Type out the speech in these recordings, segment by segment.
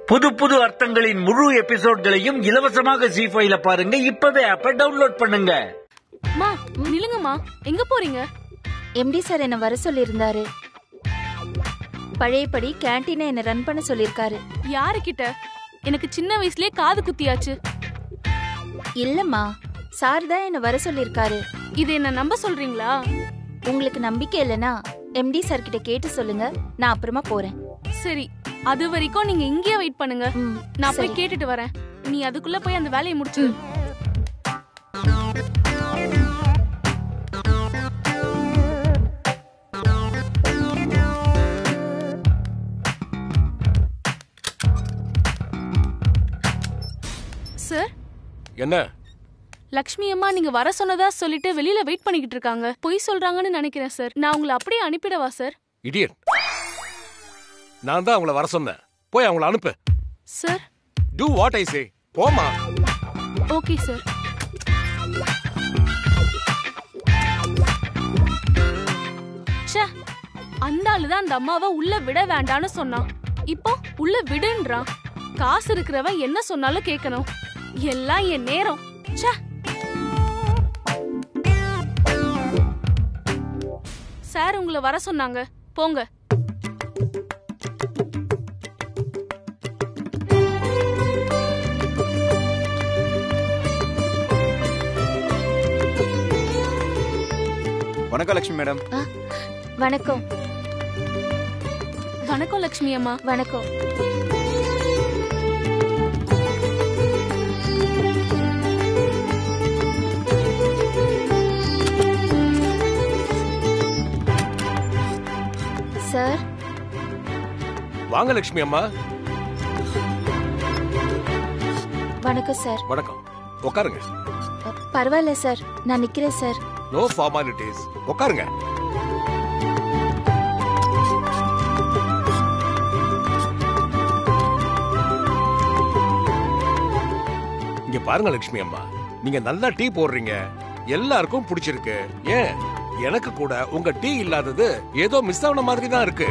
புது புது அர்த்தங்களின் முழு எபிசோட்களையும் இலவசமாக ஜி ஃபைவ்ல பாருங்க இப்பவே ஆப்ப டவுன்லோட் பண்ணுங்க மா நில்லுங்கம்மா எங்க போறீங்க எம்டி சார் என்ன வர சொல்லியிருந்தாரு பழையபடி கேண்டீனை என்ன ரன் பண்ண சொல்லியிருக்காரு யாருக்கிட்ட எனக்கு சின்ன வயசுலயே காது குத்தியாச்சு இல்லம்மா சார் தான் என்ன வர சொல்லியிருக்காரு இது என்ன நம்ப சொல்றீங்களா உங்களுக்கு நம்பிக்கை இல்லைன்னா எம்டி சார் கிட்ட கேட்டு சொல்லுங்க நான் அப்புறமா போறேன் சரி அது வரைக்கும் நீங்க இங்கேயே வெயிட் பண்ணுங்க ம், நான் போய் சரி. கேட்டுட்டு வரேன் நீ அதுக்குள்ள போய் அந்த வேலையை முடிச்சு சார் என்ன லக்ஷ்மி அம்மா நீங்க வர சொன்னதா சொல்லிட்டு வெளியில வெயிட் பண்ணிக்கிட்டு இருக்காங்க பொய் சொல்றாங்கன்னு நினைக்கிறேன் சார் நான் உங்களை அப்படியே அனுப்பிடவா சார் இடியட் நான் தான் அவங்கள வர சொன்னேன் போய் அவங்கள அனுப்பு sir do what I say போமா ஓகே சார் ச்சே அந்த ஆளு தான் அந்த அம்மாவை உள்ள விட வேண்டான்னு சொன்னான் இப்போ உள்ள விடுன்றான் காசு இருக்கிறவன் என்ன சொன்னாலும் கேட்கணும் எல்லாம் என் நேரம் ச்சே சார் உங்களை வர சொன்னாங்க போங்க வணக்கம் லட்சுமி மேடம் ஆ, வணக்கம் வணக்கம் லக்ஷ்மி அம்மா வணக்கம் சார் வாங்க லட்சுமி அம்மா வணக்கம் சார் வணக்கம் உட்காருங்க அ, பரவாயில்ல சார் நான் நிக்கிறேன் சார் நோ ஃபார்மாலிட்டிஸ் உட்காருங்க இங்க பாருங்க லட்சுமி அம்மா நீங்க நல்லா டீ போடுறீங்க எல்லாருக்கும் பிடிச்சிருக்கு ஏன் எனக்கு கூட உங்க டீ இல்லாதது ஏதோ மிஸ் ஆன மாதிரி தான் இருக்கு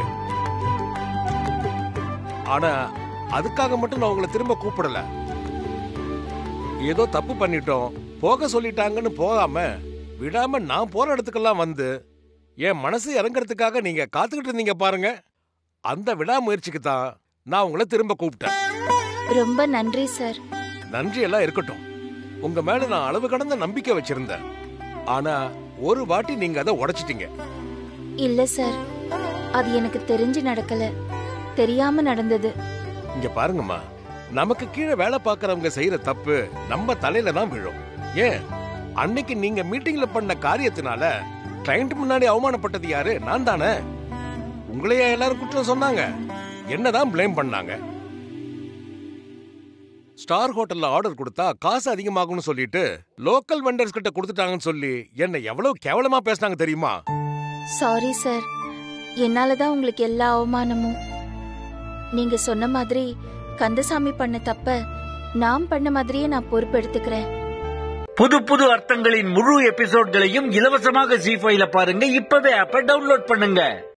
ஆனா அதுக்காக மட்டும் நான் உங்களை திரும்ப கூப்பிடல ஏதோ தப்பு பண்ணிட்டோம் போக சொல்லிட்டாங்கன்னு போகாம விடாம நான் போற இடத்துக்கெல்லாம் வந்து என் மனசு இறங்குறதுக்காக நீங்க காத்துக்கிட்டு இருந்தீங்க பாருங்க அந்த விடாமுயற்சிக்கு தான் நான் உங்களை திரும்ப கூப்பிட்டேன் ரொம்ப நன்றி சார் நன்றி எல்லாம் இருக்கட்டும் உங்க மேல நான் அளவு கடந்த நம்பிக்கை வச்சிருந்தேன் ஆனா ஒரு வாட்டி நீங்க அதை உடைச்சிட்டீங்க இல்ல சார் அது எனக்கு தெரிஞ்சு நடக்கல தெரியாம நடந்தது இங்க பாருங்கம்மா நமக்கு கீழே வேலை பார்க்கறவங்க செய்யற தப்பு நம்ம தலையில தான் விழும் ஏன் அன்னைக்கு நீங்க மீட்டிங்ல பண்ண காரியத்தினால கிளைண்ட் முன்னாடி அவமானப்பட்டது யாரு நான் தானே உங்களையே எல்லாரும் குற்றம் சொன்னாங்க என்னதான் ப்ளேம் பண்ணாங்க ஸ்டார் ஹோட்டல்ல ஆர்டர் கொடுத்தா காசு அதிகமாகும்னு சொல்லிட்டு லோக்கல் வெண்டர்ஸ் கிட்ட கொடுத்துட்டாங்கன்னு சொல்லி என்ன எவ்வளவு கேவலமா பேசினாங்க தெரியுமா சாரி சார் என்னாலதான் உங்களுக்கு எல்லா அவமானமும் நீங்க சொன்ன மாதிரி கந்தசாமி பண்ண தப்ப நான் பண்ண மாதிரியே நான் பொறுப்பெடுத்துக்கிறேன் புது புது அர்த்தங்களின் முழு எபிசோட்களையும் இலவசமாக ஜி ஃபைவ்ல பாருங்க இப்பவே ஆப்ப டவுன்லோட் பண்ணுங்க